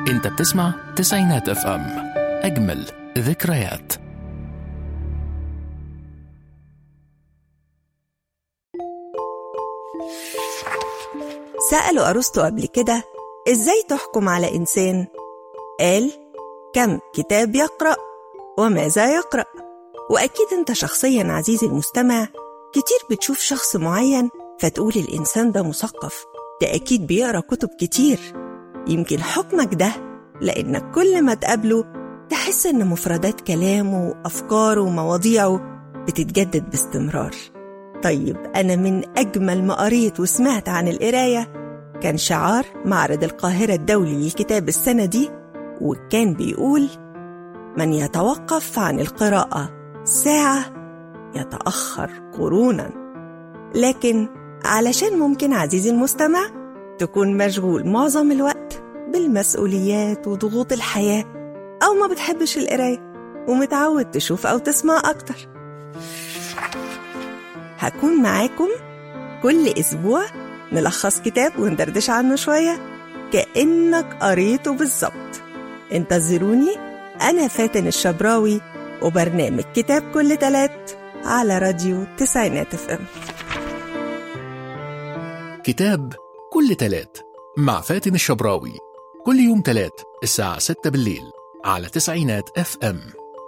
انت بتسمع تسعينات اف ام اجمل ذكريات سألوا أرسطو قبل كده إزاي تحكم على إنسان؟ قال كم كتاب يقرأ وماذا يقرأ وأكيد أنت شخصيا عزيزي المستمع كتير بتشوف شخص معين فتقول الإنسان ده مثقف ده أكيد بيقرأ كتب كتير يمكن حكمك ده لأنك كل ما تقابله تحس إن مفردات كلامه وأفكاره ومواضيعه بتتجدد باستمرار طيب أنا من أجمل ما قريت وسمعت عن القراية كان شعار معرض القاهرة الدولي للكتاب السنة دي وكان بيقول من يتوقف عن القراءة ساعة يتأخر قرونا لكن علشان ممكن عزيزي المستمع تكون مشغول معظم الوقت بالمسؤوليات وضغوط الحياة أو ما بتحبش القراية ومتعود تشوف أو تسمع أكتر هكون معاكم كل أسبوع نلخص كتاب وندردش عنه شوية كأنك قريته بالظبط انتظروني أنا فاتن الشبراوي وبرنامج كتاب كل تلات على راديو تسعينات اف ام كتاب كل تلات مع فاتن الشبراوي كل يوم تلات الساعة 6 بالليل على تسعينات اف ام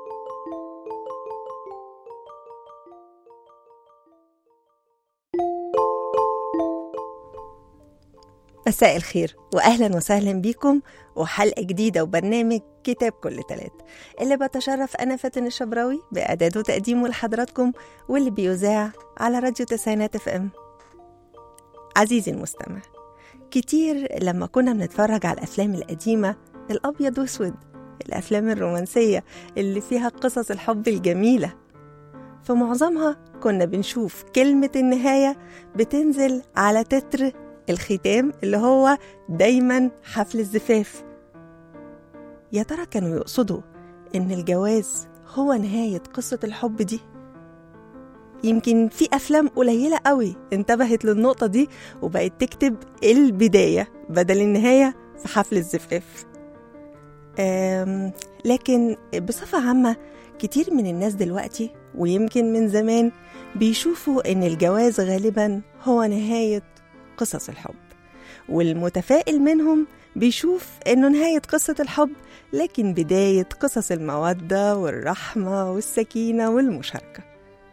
مساء الخير واهلا وسهلا بيكم وحلقه جديده وبرنامج كتاب كل تلات اللي بتشرف انا فاتن الشبراوي باعداد وتقديمه لحضراتكم واللي بيذاع على راديو تسعينات اف ام عزيزي المستمع كتير لما كنا بنتفرج على الافلام القديمه الابيض واسود الافلام الرومانسيه اللي فيها قصص الحب الجميله في معظمها كنا بنشوف كلمه النهايه بتنزل على تتر الختام اللي هو دايما حفل الزفاف يا ترى كانوا يقصدوا ان الجواز هو نهاية قصة الحب دي يمكن في أفلام قليلة قوي انتبهت للنقطة دي وبقت تكتب البداية بدل النهاية في حفل الزفاف أم لكن بصفة عامة كتير من الناس دلوقتي ويمكن من زمان بيشوفوا إن الجواز غالبا هو نهاية قصص الحب والمتفائل منهم بيشوف انه نهاية قصة الحب لكن بداية قصص المودة والرحمة والسكينة والمشاركة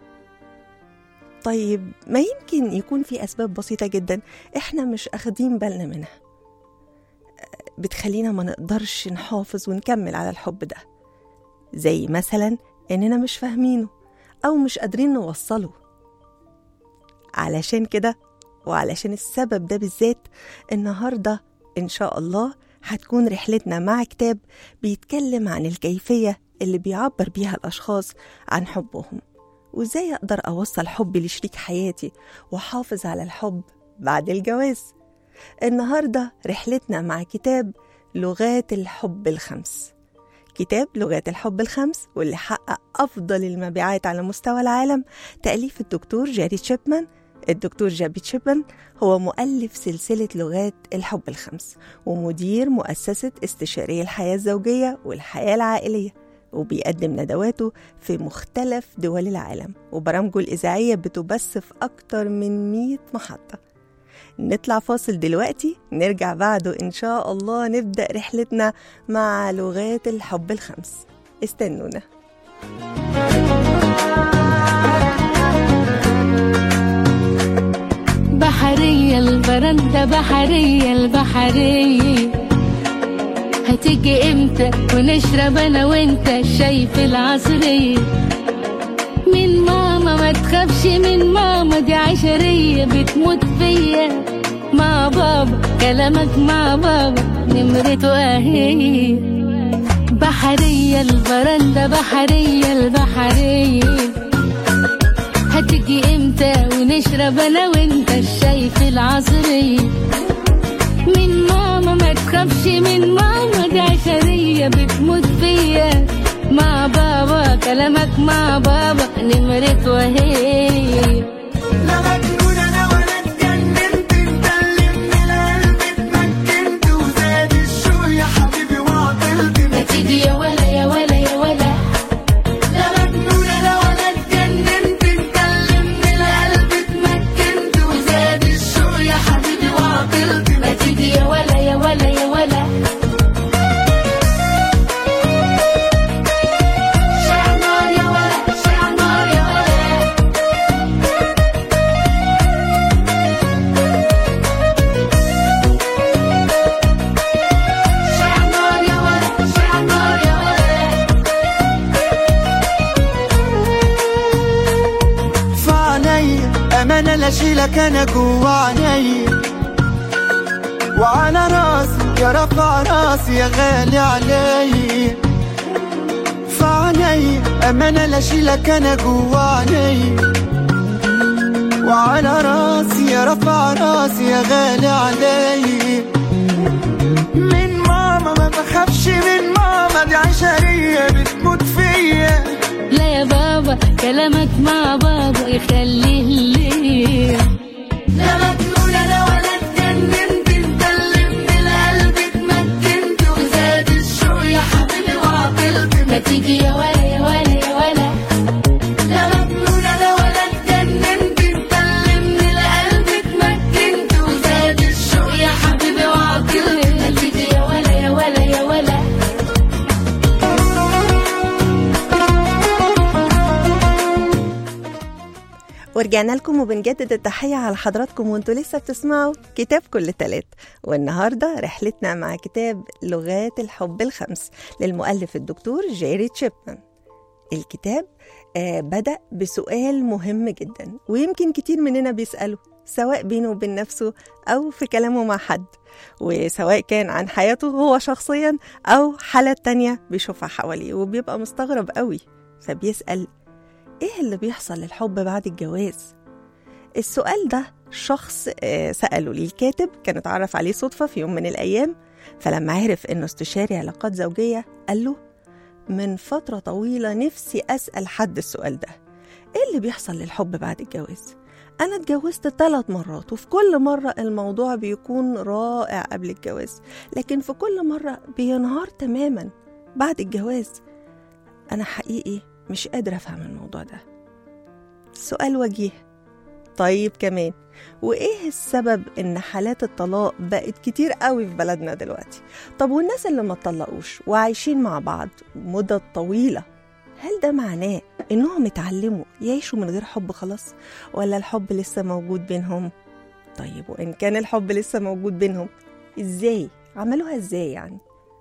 طيب ما يمكن يكون في أسباب بسيطة جدا إحنا مش أخدين بالنا منها بتخلينا ما نقدرش نحافظ ونكمل على الحب ده زي مثلا إننا مش فاهمينه أو مش قادرين نوصله علشان كده وعلشان السبب ده بالذات النهارده ان شاء الله هتكون رحلتنا مع كتاب بيتكلم عن الكيفيه اللي بيعبر بيها الاشخاص عن حبهم وازاي اقدر اوصل حبي لشريك حياتي واحافظ على الحب بعد الجواز النهارده رحلتنا مع كتاب لغات الحب الخمس كتاب لغات الحب الخمس واللي حقق افضل المبيعات على مستوى العالم تاليف الدكتور جاري تشيبمان الدكتور جابي تشيبن هو مؤلف سلسلة لغات الحب الخمس ومدير مؤسسة استشاري الحياة الزوجية والحياة العائلية وبيقدم ندواته في مختلف دول العالم وبرامجه الإذاعية بتبث في أكتر من 100 محطة نطلع فاصل دلوقتي نرجع بعده إن شاء الله نبدأ رحلتنا مع لغات الحب الخمس استنونا بحرية البرندة بحرية البحرية هتيجي امتى ونشرب انا وانت الشاي في العصرية من ماما ما تخافش من ماما دي عشرية بتموت فيا مع بابا كلامك مع بابا نمرته اهي بحرية البرندة بحرية البحرية هتيجي امتى ونشرب انا وانت الشاي في العصرية من ماما ما تخافش من ماما دي عشرية بتموت فيا مع بابا كلامك مع بابا نمرة وهي لا مجنون انا ولا اتجننت مكلمني القلب اتمكنت وزاد الشوق يا حبيبي لا اشيلك انا جوا عينيا وعلى راسي يا رفع راسي يا غالي عليا فعليا امانه لا اشيلك انا جوا عينيا وعلى راسي يا رفع راسي يا غالي عليا من ماما ما بخافش من ماما دي عشرية بتموت فيا لا يا بابا كلامك مع بابا يخليه ليه لا مجنون انا ولا اتجننت انت اللي من القلب اتمكنت وزاد الشوق يا حبيبي وعقلت ما تيجي يا ولا يا ولا يا ولا لا مجنون انا ولا اتجننت انت اللي من القلب اتمكنت وزاد الشوق يا حبيبي وعقلت ما تيجي يا ولا يا ولا يا ولا ورجعنا لكم وبنجدد التحية على حضراتكم وانتوا لسه بتسمعوا كتاب كل تلات والنهاردة رحلتنا مع كتاب لغات الحب الخمس للمؤلف الدكتور جيري تشيبمان الكتاب آه بدأ بسؤال مهم جدا ويمكن كتير مننا بيسأله سواء بينه وبين نفسه أو في كلامه مع حد وسواء كان عن حياته هو شخصيا أو حالات تانية بيشوفها حواليه وبيبقى مستغرب قوي فبيسأل ايه اللي بيحصل للحب بعد الجواز السؤال ده شخص آه، سأله لي الكاتب كان اتعرف عليه صدفة في يوم من الأيام فلما عرف إنه استشاري علاقات زوجية قال له من فترة طويلة نفسي أسأل حد السؤال ده إيه اللي بيحصل للحب بعد الجواز؟ أنا اتجوزت ثلاث مرات وفي كل مرة الموضوع بيكون رائع قبل الجواز لكن في كل مرة بينهار تماما بعد الجواز أنا حقيقي مش قادرة أفهم الموضوع ده سؤال وجيه طيب كمان وإيه السبب إن حالات الطلاق بقت كتير قوي في بلدنا دلوقتي طب والناس اللي ما اتطلقوش وعايشين مع بعض مدة طويلة هل ده معناه إنهم اتعلموا يعيشوا من غير حب خلاص ولا الحب لسه موجود بينهم طيب وإن كان الحب لسه موجود بينهم إزاي عملوها إزاي يعني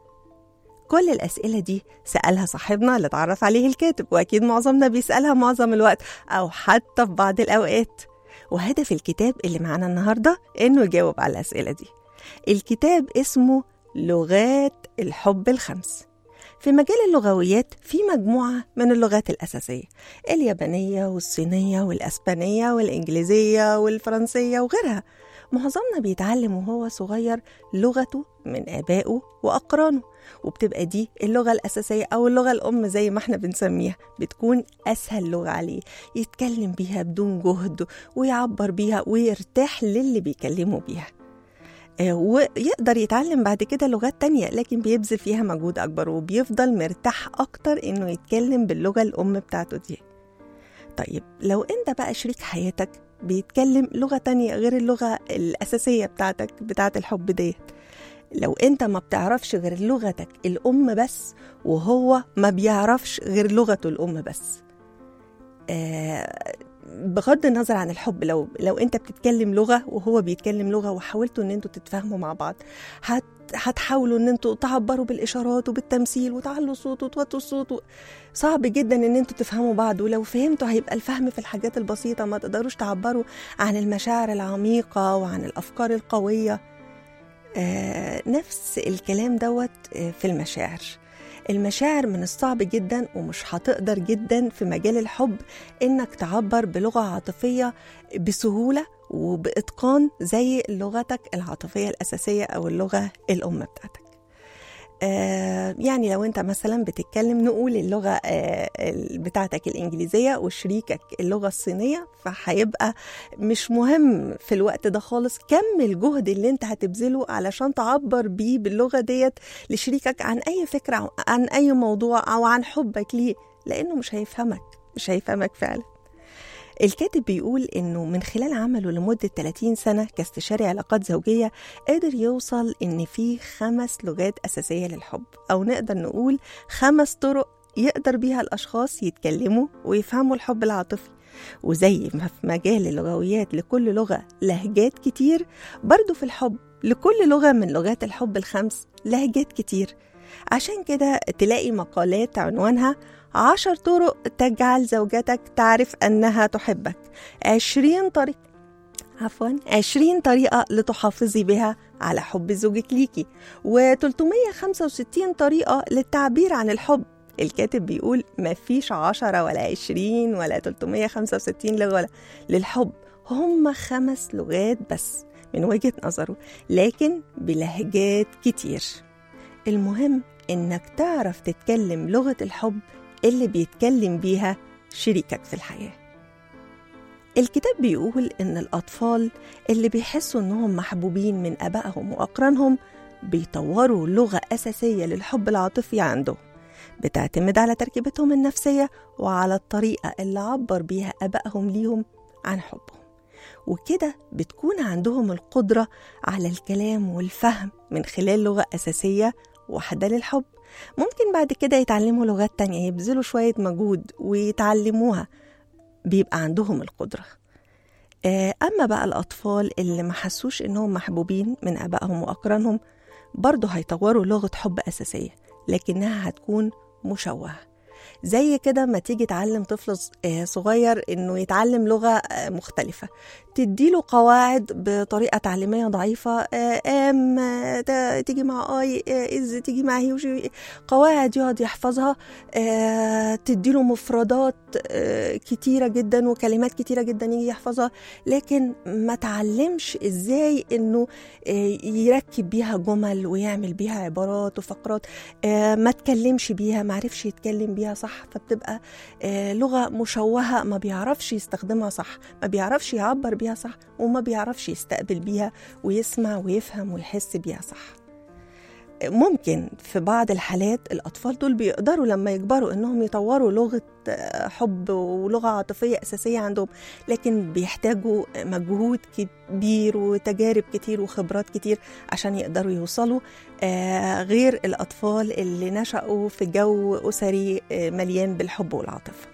كل الأسئلة دي سألها صاحبنا اللي اتعرف عليه الكاتب وأكيد معظمنا بيسألها معظم الوقت أو حتى في بعض الأوقات وهدف الكتاب اللي معانا النهاردة إنه يجاوب على الأسئلة دي الكتاب اسمه لغات الحب الخمس في مجال اللغويات في مجموعة من اللغات الأساسية اليابانية والصينية والأسبانية والإنجليزية والفرنسية وغيرها معظمنا بيتعلم وهو صغير لغته من آبائه وأقرانه وبتبقى دي اللغة الأساسية أو اللغة الأم زي ما احنا بنسميها بتكون أسهل لغة عليه يتكلم بيها بدون جهد ويعبر بيها ويرتاح للي بيكلمه بيها آه، ويقدر يتعلم بعد كده لغات تانية لكن بيبذل فيها مجهود أكبر وبيفضل مرتاح أكتر إنه يتكلم باللغة الأم بتاعته دي طيب لو أنت بقى شريك حياتك بيتكلم لغة تانية غير اللغة الأساسية بتاعتك بتاعت الحب ديت لو انت ما بتعرفش غير لغتك الأم بس وهو ما بيعرفش غير لغته الأم بس آه بغض النظر عن الحب لو لو انت بتتكلم لغه وهو بيتكلم لغه وحاولتوا ان انتوا تتفاهموا مع بعض هت هتحاولوا ان انتوا تعبروا بالاشارات وبالتمثيل وتعلوا الصوت وتوطوا الصوت و... صعب جدا ان انتوا تفهموا بعض ولو فهمتوا هيبقى الفهم في الحاجات البسيطه ما تقدروش تعبروا عن المشاعر العميقه وعن الافكار القويه آه نفس الكلام دوت آه في المشاعر المشاعر من الصعب جدا ومش هتقدر جدا في مجال الحب انك تعبر بلغه عاطفيه بسهوله وباتقان زي لغتك العاطفيه الاساسيه او اللغه الام بتاعتك آه يعني لو انت مثلا بتتكلم نقول اللغه آه بتاعتك الانجليزيه وشريكك اللغه الصينيه فهيبقى مش مهم في الوقت ده خالص كم الجهد اللي انت هتبذله علشان تعبر بيه باللغه ديت لشريكك عن اي فكره أو عن اي موضوع او عن حبك ليه لانه مش هيفهمك مش هيفهمك فعلا الكاتب بيقول انه من خلال عمله لمده 30 سنه كاستشاري علاقات زوجيه قدر يوصل ان في خمس لغات اساسيه للحب او نقدر نقول خمس طرق يقدر بيها الاشخاص يتكلموا ويفهموا الحب العاطفي وزي ما في مجال اللغويات لكل لغه لهجات كتير برضو في الحب لكل لغه من لغات الحب الخمس لهجات كتير عشان كده تلاقي مقالات عنوانها عشر طرق تجعل زوجتك تعرف أنها تحبك عشرين طريقة عفوا 20 طريقة لتحافظي بها على حب زوجك ليكي و365 طريقة للتعبير عن الحب الكاتب بيقول مفيش عشرة ولا عشرين ولا 365 لغة ولا للحب هم خمس لغات بس من وجهة نظره لكن بلهجات كتير المهم إنك تعرف تتكلم لغة الحب اللي بيتكلم بيها شريكك في الحياة الكتاب بيقول إن الأطفال اللي بيحسوا إنهم محبوبين من أبائهم وأقرانهم بيطوروا لغة أساسية للحب العاطفي عندهم بتعتمد على تركيبتهم النفسية وعلى الطريقة اللي عبر بيها أبائهم ليهم عن حبهم وكده بتكون عندهم القدرة على الكلام والفهم من خلال لغة أساسية واحدة للحب ممكن بعد كده يتعلموا لغات تانية يبذلوا شوية مجهود ويتعلموها بيبقى عندهم القدرة آه، أما بقى الأطفال اللي ما حسوش إنهم محبوبين من أبائهم وأقرانهم برضه هيطوروا لغة حب أساسية لكنها هتكون مشوهة زي كده ما تيجي تعلم طفل ص- آه، صغير انه يتعلم لغه آه، مختلفه تديله قواعد بطريقه تعليميه ضعيفه آه، ام آه، ت- تيجي مع اي آه، از تيجي مع هي وشي قواعد يقعد يحفظها آه، تديله مفردات آه، كتيره جدا وكلمات كتيره جدا يجي يحفظها لكن ما تعلمش ازاي انه آه، يركب بيها جمل ويعمل بيها عبارات وفقرات آه، ما تكلمش بيها ما عرفش يتكلم بيها صح فبتبقى آه، لغة مشوهة ما بيعرفش يستخدمها صح ما بيعرفش يعبر بيها صح وما بيعرفش يستقبل بيها ويسمع ويفهم ويحس بيها صح ممكن في بعض الحالات الأطفال دول بيقدروا لما يكبروا إنهم يطوروا لغة آه، حب ولغة عاطفية أساسية عندهم لكن بيحتاجوا مجهود كبير وتجارب كتير وخبرات كتير عشان يقدروا يوصلوا آه، غير الأطفال اللي نشأوا في جو أسري آه، مليان بالحب والعاطفة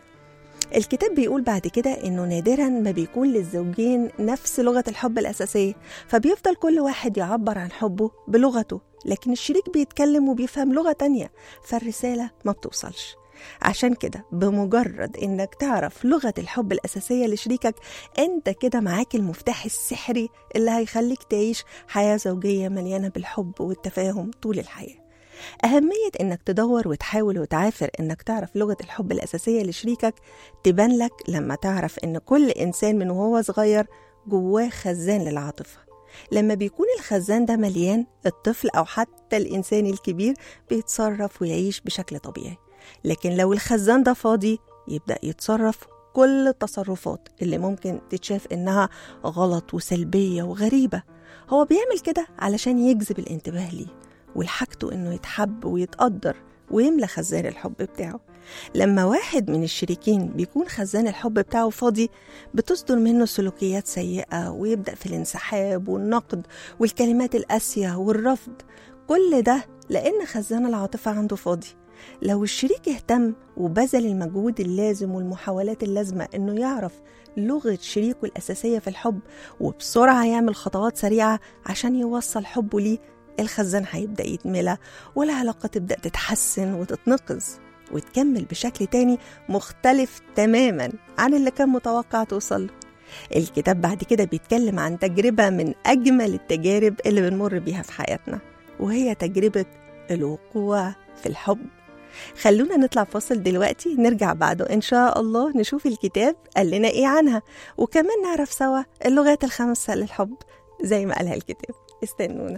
الكتاب بيقول بعد كده انه نادرا ما بيكون للزوجين نفس لغه الحب الاساسيه فبيفضل كل واحد يعبر عن حبه بلغته لكن الشريك بيتكلم وبيفهم لغه تانية فالرساله ما بتوصلش عشان كده بمجرد انك تعرف لغه الحب الاساسيه لشريكك انت كده معاك المفتاح السحري اللي هيخليك تعيش حياه زوجيه مليانه بالحب والتفاهم طول الحياه أهمية إنك تدور وتحاول وتعافر إنك تعرف لغة الحب الأساسية لشريكك تبان لك لما تعرف إن كل إنسان من وهو صغير جواه خزان للعاطفة لما بيكون الخزان ده مليان الطفل أو حتى الإنسان الكبير بيتصرف ويعيش بشكل طبيعي لكن لو الخزان ده فاضي يبدأ يتصرف كل التصرفات اللي ممكن تتشاف إنها غلط وسلبية وغريبة هو بيعمل كده علشان يجذب الانتباه ليه ولحاجته إنه يتحب ويتقدر ويملى خزان الحب بتاعه لما واحد من الشريكين بيكون خزان الحب بتاعه فاضي بتصدر منه سلوكيات سيئة ويبدأ في الانسحاب والنقد والكلمات القاسية والرفض كل ده لأن خزان العاطفة عنده فاضي لو الشريك اهتم وبذل المجهود اللازم والمحاولات اللازمة إنه يعرف لغة شريكه الأساسية في الحب وبسرعة يعمل خطوات سريعة عشان يوصل حبه ليه الخزان هيبدأ يتملى والعلاقة تبدأ تتحسن وتتنقذ وتكمل بشكل تاني مختلف تماما عن اللي كان متوقع توصل له الكتاب بعد كده بيتكلم عن تجربة من أجمل التجارب اللي بنمر بيها في حياتنا وهي تجربة الوقوع في الحب خلونا نطلع فاصل دلوقتي نرجع بعده إن شاء الله نشوف الكتاب قال لنا إيه عنها وكمان نعرف سوا اللغات الخمسة للحب زي ما قالها الكتاب استنونا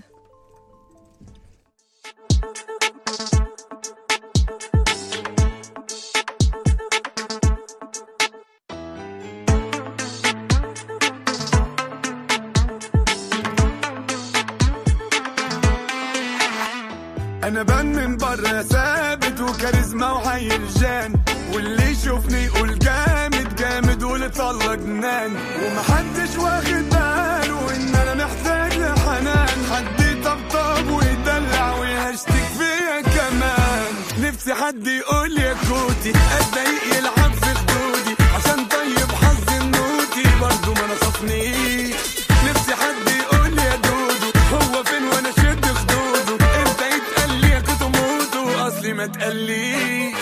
انا بان من بره ثابت وكاريزما وحي رجال واللي يشوفني يقول جامد جامد والطلة جنان ومحدش واخد باله ان انا محتاج لحنان حد يطبطب ويدلع ويهشتك فيا كمان نفسي حد يقول يا كوتي اتضايق يلعب في خدودي عشان طيب حظ النوتي برضه ما نصفنيش نفسي حد يقول يا دودو هو فين وانا شد خدوده انت يتقال لي يا كنت موتو اصلي ما تقليش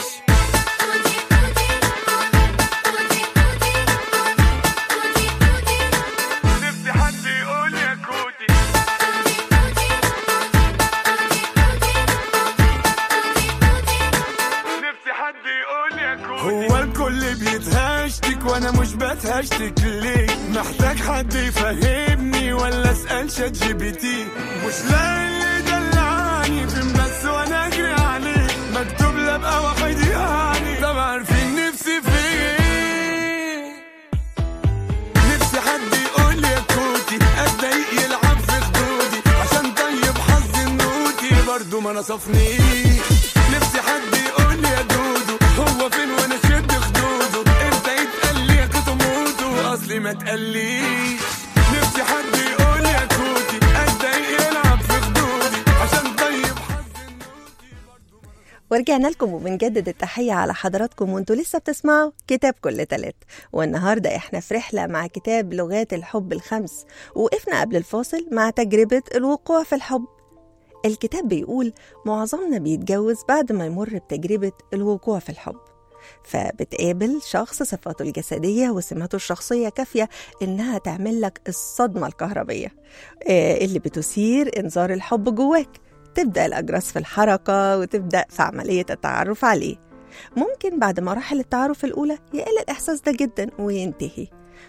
واشتكي ليك محتاج حد يفهمني ولا اسال شات جي بي تي مش لاقي اللي دلعني فين بس وانا اجري عليه مكتوب لي ابقى واحد يعني طب عارفين نفسي في ايه نفسي حد يقول لي يا كوتي اتضايق يلعب في خدودي عشان طيب حظ النوتي برضه ما نصفنيش نفسي حد يقول لي يا دودو هو فين وانا شد خدوده امتى يتقال لي يا كوتو موتو اصلي ما تقليش نفسي حد يقول لي يا كوتي اتضايق يلعب في خدودي عشان طيب حظ ورجعنا لكم وبنجدد التحية على حضراتكم وانتوا لسه بتسمعوا كتاب كل تلات والنهاردة احنا في رحلة مع كتاب لغات الحب الخمس وقفنا قبل الفاصل مع تجربة الوقوع في الحب الكتاب بيقول معظمنا بيتجوز بعد ما يمر بتجربة الوقوع في الحب فبتقابل شخص صفاته الجسدية وسماته الشخصية كافية إنها تعمل لك الصدمة الكهربية آه، اللي بتثير إنذار الحب جواك تبدأ الأجراس في الحركة وتبدأ في عملية التعرف عليه ممكن بعد مراحل التعارف الأولى يقل الإحساس ده جدا وينتهي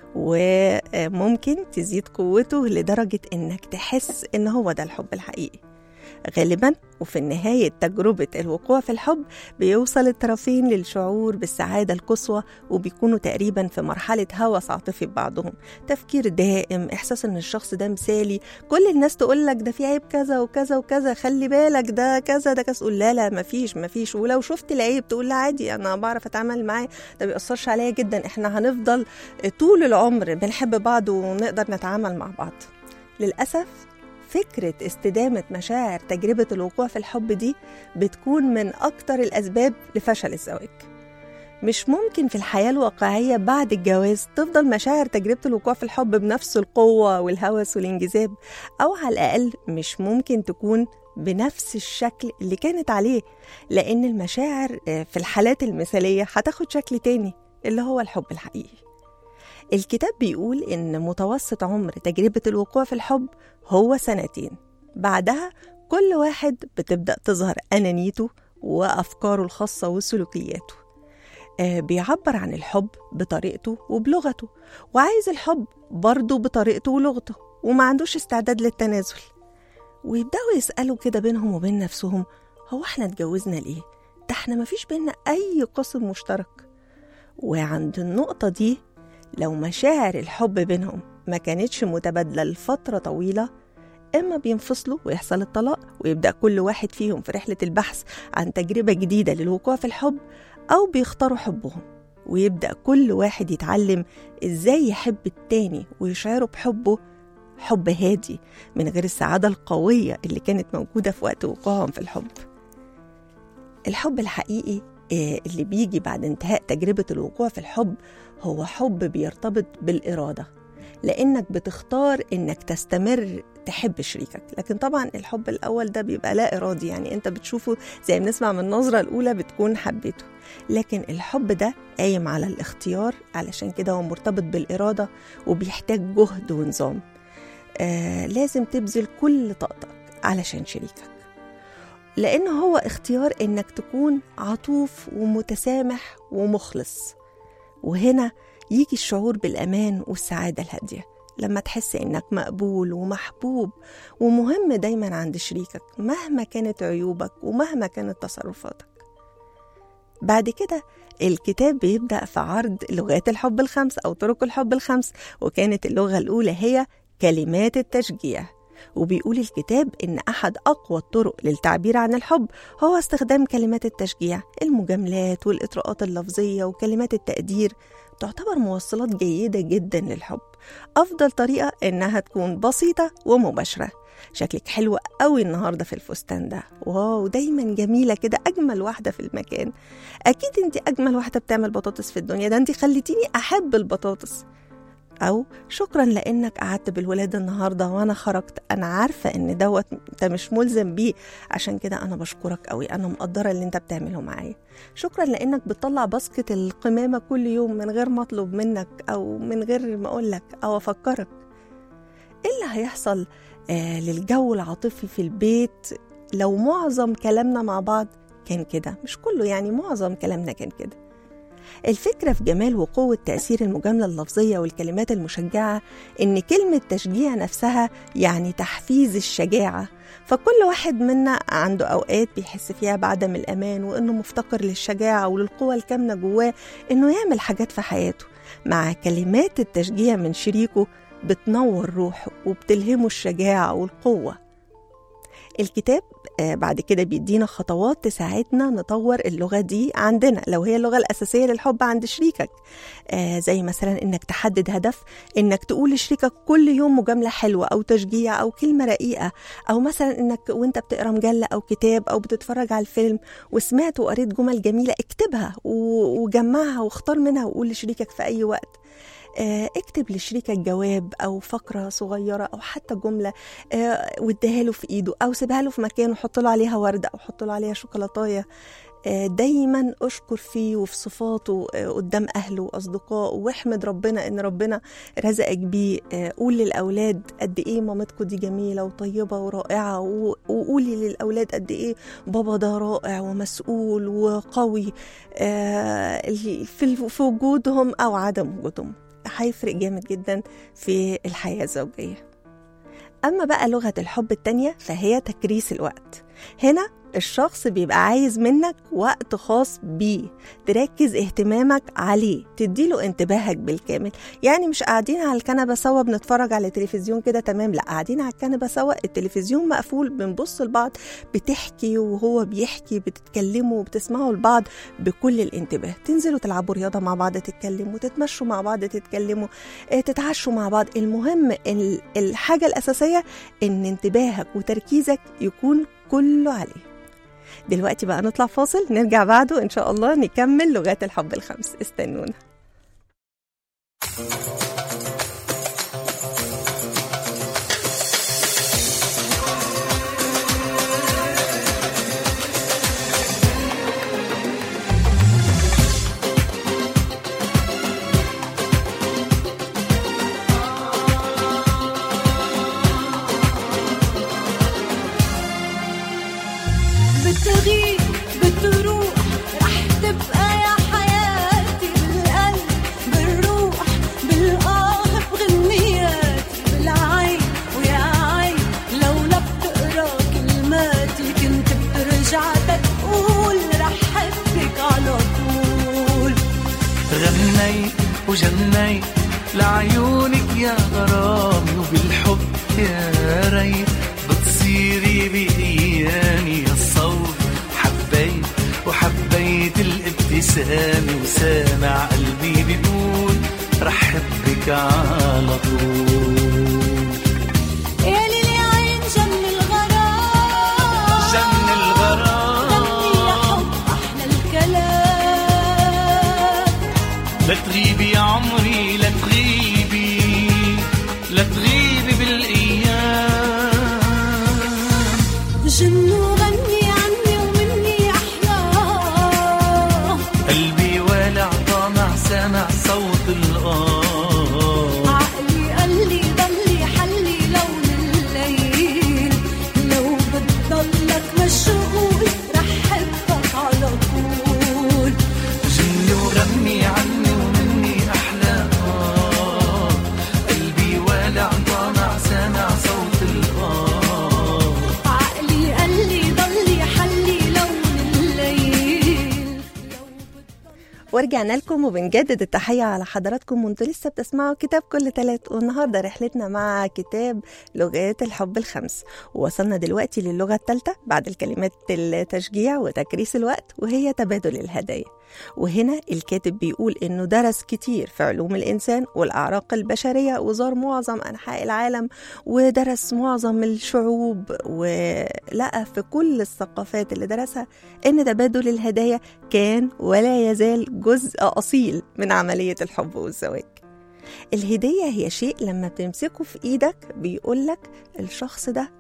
وممكن تزيد قوته لدرجة إنك تحس إن هو ده الحب الحقيقي غالبا وفي النهاية تجربة الوقوع في الحب بيوصل الطرفين للشعور بالسعادة القصوى وبيكونوا تقريبا في مرحلة هوس عاطفي ببعضهم تفكير دائم إحساس إن الشخص ده مثالي كل الناس تقول لك ده في عيب كذا وكذا وكذا خلي بالك ده كذا ده كذا تقول لا لا مفيش مفيش ولو شفت العيب تقول لا عادي أنا بعرف أتعامل معاه ده بيأثرش عليا جدا إحنا هنفضل طول العمر بنحب بعض ونقدر نتعامل مع بعض للأسف فكرة استدامة مشاعر تجربة الوقوع في الحب دي بتكون من أكتر الأسباب لفشل الزواج مش ممكن في الحياة الواقعية بعد الجواز تفضل مشاعر تجربة الوقوع في الحب بنفس القوة والهوس والانجذاب أو على الأقل مش ممكن تكون بنفس الشكل اللي كانت عليه لأن المشاعر آه، في الحالات المثالية هتاخد شكل تاني اللي هو الحب الحقيقي الكتاب بيقول إن متوسط عمر تجربة الوقوع في الحب هو سنتين بعدها كل واحد بتبدأ تظهر أنانيته وأفكاره الخاصة وسلوكياته آه، بيعبر عن الحب بطريقته وبلغته وعايز الحب برضه بطريقته ولغته وما عندوش استعداد للتنازل ويبدأوا يسألوا كده بينهم وبين نفسهم هو احنا اتجوزنا ليه؟ ده احنا مفيش بينا أي قسم مشترك وعند النقطة دي لو مشاعر الحب بينهم ما كانتش متبادلة لفترة طويلة إما بينفصلوا ويحصل الطلاق ويبدأ كل واحد فيهم في رحلة البحث عن تجربة جديدة للوقوع في الحب أو بيختاروا حبهم ويبدأ كل واحد يتعلم إزاي يحب التاني ويشعره بحبه حب هادي من غير السعادة القوية اللي كانت موجودة في وقت وقوعهم في الحب الحب الحقيقي آه، اللي بيجي بعد انتهاء تجربة الوقوع في الحب هو حب بيرتبط بالإرادة لأنك بتختار إنك تستمر تحب شريكك لكن طبعا الحب الأول ده بيبقى لا إرادي يعني أنت بتشوفه زي ما بنسمع من النظرة الأولى بتكون حبيته لكن الحب ده قايم على الاختيار علشان كده هو مرتبط بالإرادة وبيحتاج جهد ونظام آه لازم تبذل كل طاقتك علشان شريكك لأن هو اختيار إنك تكون عطوف ومتسامح ومخلص وهنا يجي الشعور بالأمان والسعادة الهادية لما تحس إنك مقبول ومحبوب ومهم دايما عند شريكك مهما كانت عيوبك ومهما كانت تصرفاتك بعد كده الكتاب بيبدأ في عرض لغات الحب الخمس أو طرق الحب الخمس وكانت اللغة الأولى هي كلمات التشجيع وبيقول الكتاب إن أحد أقوى الطرق للتعبير عن الحب هو استخدام كلمات التشجيع المجاملات والإطراءات اللفظية وكلمات التقدير تعتبر موصلات جيدة جدا للحب أفضل طريقة إنها تكون بسيطة ومباشرة شكلك حلو قوي النهاردة في الفستان ده واو دايما جميلة كده أجمل واحدة في المكان أكيد أنت أجمل واحدة بتعمل بطاطس في الدنيا ده أنت خليتيني أحب البطاطس أو شكرا لأنك قعدت بالولاد النهاردة وأنا خرجت أنا عارفة إن دوت أنت مش ملزم بيه عشان كده أنا بشكرك قوي أنا مقدرة اللي أنت بتعمله معايا شكرا لأنك بتطلع باسكت القمامة كل يوم من غير ما أطلب منك أو من غير ما أقولك أو أفكرك إيه اللي هيحصل آه للجو العاطفي في البيت لو معظم كلامنا مع بعض كان كده مش كله يعني معظم كلامنا كان كده الفكرة في جمال وقوة تأثير المجاملة اللفظية والكلمات المشجعة إن كلمة تشجيع نفسها يعني تحفيز الشجاعة فكل واحد منا عنده أوقات بيحس فيها بعدم الأمان وإنه مفتقر للشجاعة وللقوة الكامنة جواه إنه يعمل حاجات في حياته مع كلمات التشجيع من شريكه بتنور روحه وبتلهمه الشجاعة والقوة الكتاب آه، بعد كده بيدينا خطوات تساعدنا نطور اللغة دي عندنا لو هي اللغة الأساسية للحب عند شريكك آه، زي مثلا إنك تحدد هدف إنك تقول لشريكك كل يوم مجاملة حلوة أو تشجيع أو كلمة رقيقة أو مثلا إنك وإنت بتقرأ مجلة أو كتاب أو بتتفرج على الفيلم وسمعت وقريت جمل جميلة اكتبها و- وجمعها واختار منها وقول لشريكك في أي وقت آه، اكتب لشريكك جواب او فقره صغيره او حتى جمله آه، واديها له في ايده او سيبها له في مكان وحط له عليها ورده او حط له عليها شوكولاتايه آه، دايما اشكر فيه وفي صفاته آه، قدام اهله واصدقائه واحمد ربنا ان ربنا رزقك بيه آه، قول للاولاد قد ايه مامتكم دي جميله وطيبه ورائعه و- وقولي للاولاد قد ايه بابا ده رائع ومسؤول وقوي آه، ال- في في وجودهم او عدم وجودهم هيفرق جامد جدا في الحياه الزوجيه أما بقى لغة الحب التانية فهي تكريس الوقت هنا الشخص بيبقى عايز منك وقت خاص بيه تركز اهتمامك عليه تديله انتباهك بالكامل يعني مش قاعدين على الكنبة سوا بنتفرج على تلفزيون كده تمام لا قاعدين على الكنبة سوا التلفزيون مقفول بنبص لبعض بتحكي وهو بيحكي بتتكلموا وبتسمعوا لبعض بكل الانتباه تنزلوا تلعبوا رياضة مع بعض تتكلموا تتمشوا مع بعض تتكلموا اه، تتعشوا مع بعض المهم ال- الحاجة الأساسية إن انتباهك وتركيزك يكون كله عليه دلوقتي بقى نطلع فاصل نرجع بعده إن شاء الله نكمل لغات الحب الخمس استنونا بتغيب بتروح رح تبقى يا حياتي بالقلب بالروح بالآه بغنياتي بالعين ويا عين لولا بتقرا كلماتي كنت بترجع تقول رح حبك على طول غنيت وجنيت لعيونك يا غرامي وبالحب يا ريت بتصيري بأيامي يا الصوت حبيت وحبيت الابتسامة وسامع قلبي بيقول رح حبك على طول يا ليلي عين جن الغرام جن الغرام غني يا حب أحلى الكلام لا تغيبي يا عمري لا تغيبي لا تغيبي بالايام جن وغني عني ومني أحلى قلبي والع طامع سامع صوت الآه عقلي قال لي ضلي حلي لون الليل لو بتضلك مشغول رح حبك على طول جني وغني عني ومني احلى آه قلبي والع طامع سامع صوت الآه عقلي قال لي ضلي حلي لون الليل لو ورجعنا لكم وبنجدد التحية على حضراتكم وانتوا لسه بتسمعوا كتاب كل تلات والنهاردة رحلتنا مع كتاب لغات الحب الخمس ووصلنا دلوقتي للغة الثالثة بعد الكلمات التشجيع وتكريس الوقت وهي تبادل الهدايا وهنا الكاتب بيقول انه درس كتير في علوم الانسان والاعراق البشريه وزار معظم انحاء العالم ودرس معظم الشعوب ولقى في كل الثقافات اللي درسها ان تبادل الهدايا كان ولا يزال جزء اصيل من عمليه الحب والزواج الهديه هي شيء لما بتمسكه في ايدك بيقولك الشخص ده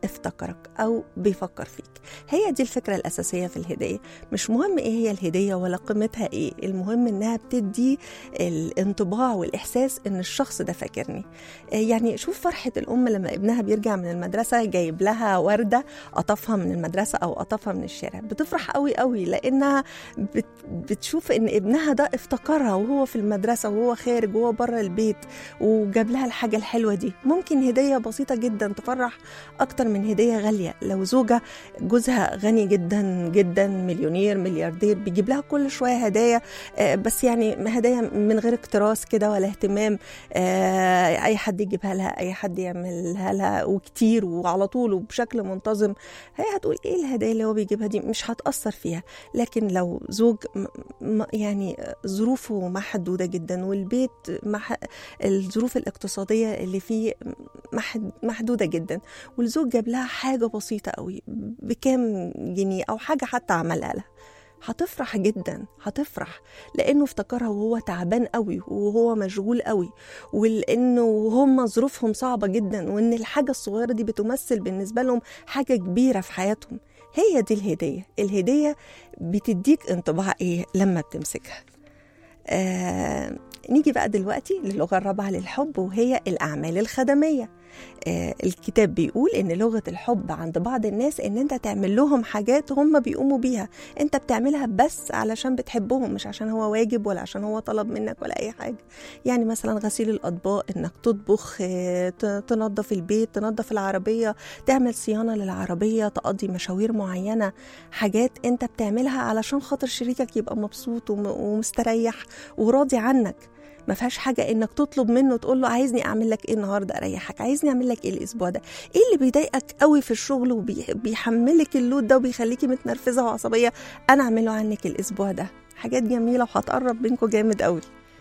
افتكرك أو بيفكر فيك هي دي الفكرة الأساسية في الهدية مش مهم إيه هي الهدية ولا قيمتها إيه المهم إنها بتدي الانطباع والإحساس إن الشخص ده فاكرني آه، يعني شوف فرحة الأم لما ابنها بيرجع من المدرسة جايب لها وردة قطفها من المدرسة أو قطفها من الشارع بتفرح قوي قوي لأنها بت بتشوف إن ابنها ده افتكرها وهو في المدرسة وهو خارج وهو بره البيت وجاب لها الحاجة الحلوة دي ممكن هدية بسيطة جدا تفرح أكتر من هدية غالية لو زوجة جوزها غني جدا جدا مليونير ملياردير بيجيب لها كل شوية هدايا آه، بس يعني هدايا من غير اكتراث كده ولا اهتمام آه، أي حد يجيبها لها أي حد يعملها لها وكتير وعلى طول وبشكل منتظم هي هتقول إيه الهدايا اللي هو بيجيبها دي مش هتأثر فيها لكن لو زوج م- م- يعني ظروفه محدودة جدا والبيت مح... الظروف الاقتصادية اللي فيه محد... محدودة جدا والزوج جاب لها حاجة بسيطة قوي بكام جنيه أو حاجة حتى عملها لها هتفرح جدا هتفرح لانه افتكرها وهو تعبان قوي وهو مشغول قوي ولانه هم ظروفهم صعبه جدا وان الحاجه الصغيره دي بتمثل بالنسبه لهم حاجه كبيره في حياتهم هي دي الهديه الهديه بتديك انطباع ايه لما بتمسكها آه نيجي بقى دلوقتي للغة الرابعة للحب وهي الأعمال الخدمية آه الكتاب بيقول إن لغة الحب عند بعض الناس إن أنت تعمل لهم حاجات هم بيقوموا بيها أنت بتعملها بس علشان بتحبهم مش عشان هو واجب ولا عشان هو طلب منك ولا أي حاجة يعني مثلا غسيل الأطباق إنك تطبخ آه ت- تنظف البيت تنظف العربية تعمل صيانة للعربية تقضي مشاوير معينة حاجات أنت بتعملها علشان خاطر شريكك يبقى مبسوط وم- ومستريح وراضي عنك ما فيهاش حاجه انك تطلب منه تقول له عايزني اعمل لك ايه النهارده اريحك عايزني اعمل لك ايه الاسبوع ده ايه اللي بيضايقك قوي في الشغل وبيحملك اللود ده وبيخليكي متنرفزه وعصبيه انا اعمله عنك الاسبوع ده حاجات جميله وهتقرب بينكم جامد قوي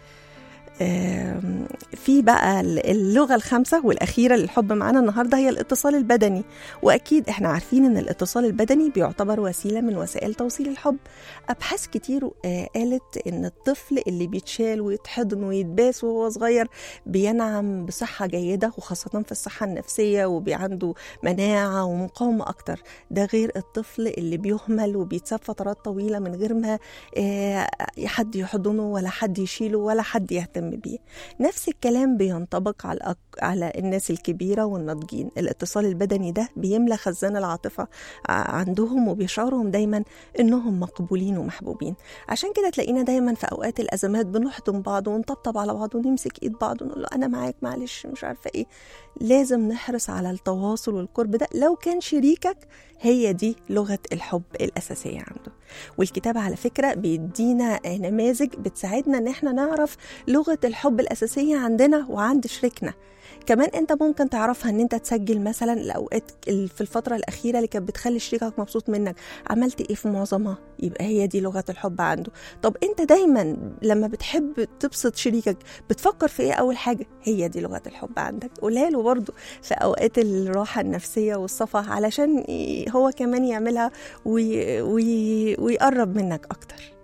آم، في بقى اللغة الخامسة والأخيرة للحب معانا النهاردة هي الاتصال البدني وأكيد إحنا عارفين إن الاتصال البدني بيعتبر وسيلة من وسائل توصيل الحب أبحاث كتير آه، قالت إن الطفل اللي بيتشال ويتحضن ويتباس وهو صغير بينعم بصحة جيدة وخاصة في الصحة النفسية وبيعنده مناعة ومقاومة أكتر ده غير الطفل اللي بيهمل وبيتساب فترات طويلة من غير ما آه، حد يحضنه ولا حد يشيله ولا حد يهتم بيه نفس الكلام بينطبق على الأك- على الناس الكبيرة والناضجين الاتصال البدني ده بيملى خزان العاطفة ع- عندهم وبيشعرهم دايما انهم مقبولين ومحبوبين عشان كده تلاقينا دايما في اوقات الازمات بنحضن بعض ونطبطب على بعض ونمسك ايد بعض ونقول له انا معاك معلش مش عارفه ايه لازم نحرص على التواصل والقرب ده لو كان شريكك هي دي لغه الحب الاساسيه عنده والكتاب على فكره بيدينا نماذج بتساعدنا ان احنا نعرف لغه الحب الاساسيه عندنا وعند شريكنا كمان انت ممكن تعرفها ان انت تسجل مثلا الاوقات ال- في الفتره الاخيره اللي كانت بتخلي شريكك مبسوط منك عملت ايه في معظمها يبقى هي دي لغه الحب عنده طب انت دايما لما بتحب تبسط شريكك بتفكر في ايه اول حاجه هي دي لغه الحب عندك قولها له برضه في اوقات الراحه النفسيه والصفا علشان ي- هو كمان يعملها وي وي ويقرب منك اكتر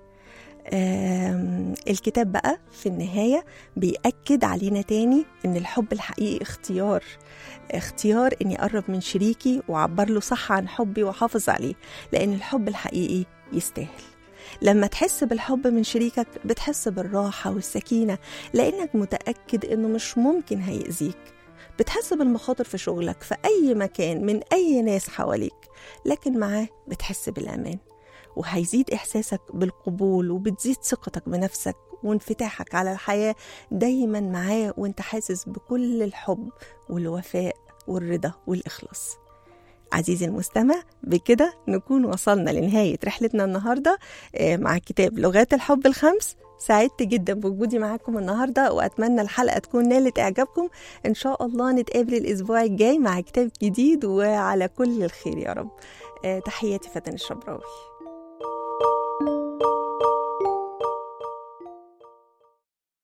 آم، الكتاب بقى في النهاية بيأكد علينا تاني إن الحب الحقيقي اختيار اختيار إني أقرب من شريكي وأعبر له صح عن حبي وأحافظ عليه لأن الحب الحقيقي يستاهل لما تحس بالحب من شريكك بتحس بالراحة والسكينة لأنك متأكد إنه مش ممكن هيأذيك بتحس بالمخاطر في شغلك في أي مكان من أي ناس حواليك لكن معاه بتحس بالأمان وهيزيد إحساسك بالقبول وبتزيد ثقتك بنفسك وانفتاحك على الحياة دايما معاه وانت حاسس بكل الحب والوفاء والرضا والإخلاص عزيزي المستمع بكده نكون وصلنا لنهاية رحلتنا النهاردة آه، مع كتاب لغات الحب الخمس سعدت جدا بوجودي معاكم النهاردة وأتمنى الحلقة تكون نالت إعجابكم إن شاء الله نتقابل الأسبوع الجاي مع كتاب جديد وعلى كل الخير يا رب آه، تحياتي فتن الشبراوي